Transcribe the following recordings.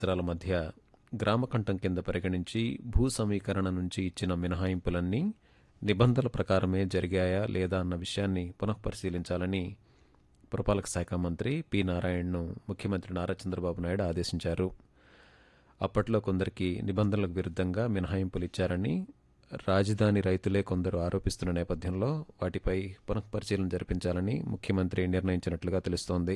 రాష్ట్రాల మధ్య గ్రామకంఠం కింద పరిగణించి భూ సమీకరణ నుంచి ఇచ్చిన మినహాయింపులన్నీ నిబంధనల ప్రకారమే జరిగాయా లేదా అన్న విషయాన్ని పునఃపరిశీలించాలని పురపాలక శాఖ మంత్రి పి నారాయణను ముఖ్యమంత్రి నారా చంద్రబాబు నాయుడు ఆదేశించారు అప్పట్లో కొందరికి నిబంధనలకు విరుద్ధంగా మినహాయింపులు ఇచ్చారని రాజధాని రైతులే కొందరు ఆరోపిస్తున్న నేపథ్యంలో వాటిపై పునఃపరిశీలన జరిపించాలని ముఖ్యమంత్రి నిర్ణయించినట్లుగా తెలుస్తోంది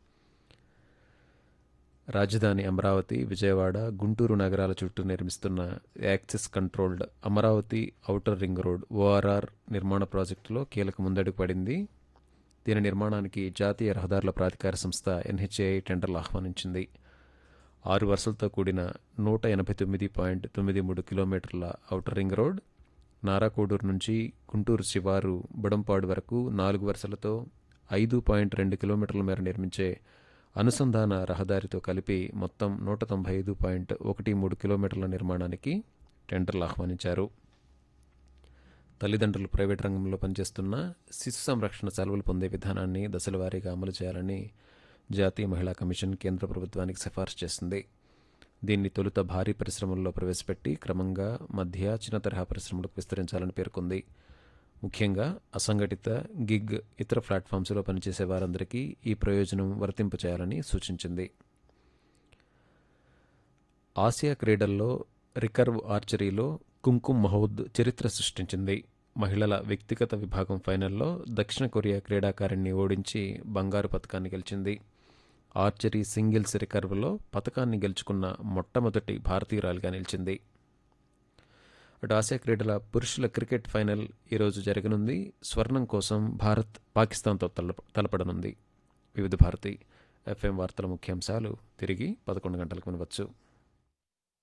రాజధాని అమరావతి విజయవాడ గుంటూరు నగరాల చుట్టూ నిర్మిస్తున్న access controlled Amaravati outer ring road ORR నిర్మాణ ప్రాజెక్టులో కీలక ముందడుగు పడింది దీని నిర్మాణానికి జాతీయ రహదారుల ప్రాధికార సంస్థ ఎన్హెచ్ఏఐ టెండర్లు ఆహ్వానించింది ఆరు వరుసలతో కూడిన నూట ఎనభై తొమ్మిది పాయింట్ తొమ్మిది మూడు కిలోమీటర్ల ఔటర్ రింగ్ రోడ్ నారాకోడూరు నుంచి గుంటూరు శివారు బుడంపాడు వరకు నాలుగు వరుసలతో ఐదు పాయింట్ రెండు కిలోమీటర్ల మేర నిర్మించే అనుసంధాన రహదారితో కలిపి మొత్తం నూట తొంభై ఐదు పాయింట్ ఒకటి మూడు కిలోమీటర్ల నిర్మాణానికి టెండర్లు ఆహ్వానించారు తల్లిదండ్రులు ప్రైవేట్ రంగంలో పనిచేస్తున్న శిశు సంరక్షణ సెలవులు పొందే విధానాన్ని దశలవారీగా అమలు చేయాలని జాతీయ మహిళా కమిషన్ కేంద్ర ప్రభుత్వానికి సిఫార్సు చేసింది దీన్ని తొలుత భారీ పరిశ్రమల్లో ప్రవేశపెట్టి క్రమంగా మధ్య చిన్న తరహా పరిశ్రమలకు విస్తరించాలని పేర్కొంది ముఖ్యంగా అసంఘటిత గిగ్ ఇతర ప్లాట్ఫామ్స్లో పనిచేసే వారందరికీ ఈ ప్రయోజనం వర్తింపు చేయాలని సూచించింది ఆసియా క్రీడల్లో రికర్వ్ ఆర్చరీలో కుంకుమ్ మహౌద్ చరిత్ర సృష్టించింది మహిళల వ్యక్తిగత విభాగం ఫైనల్లో దక్షిణ కొరియా క్రీడాకారిణిని ఓడించి బంగారు పథకాన్ని గెలిచింది ఆర్చరీ సింగిల్స్ రికర్వ్లో పథకాన్ని గెలుచుకున్న మొట్టమొదటి భారతీయురాలిగా నిలిచింది అటు ఆసియా క్రీడల పురుషుల క్రికెట్ ఫైనల్ ఈరోజు జరగనుంది స్వర్ణం కోసం భారత్ పాకిస్తాన్తో తల తలపడనుంది వివిధ భారతి ఎఫ్ఎం వార్తల ముఖ్యాంశాలు తిరిగి పదకొండు గంటలకు వినవచ్చు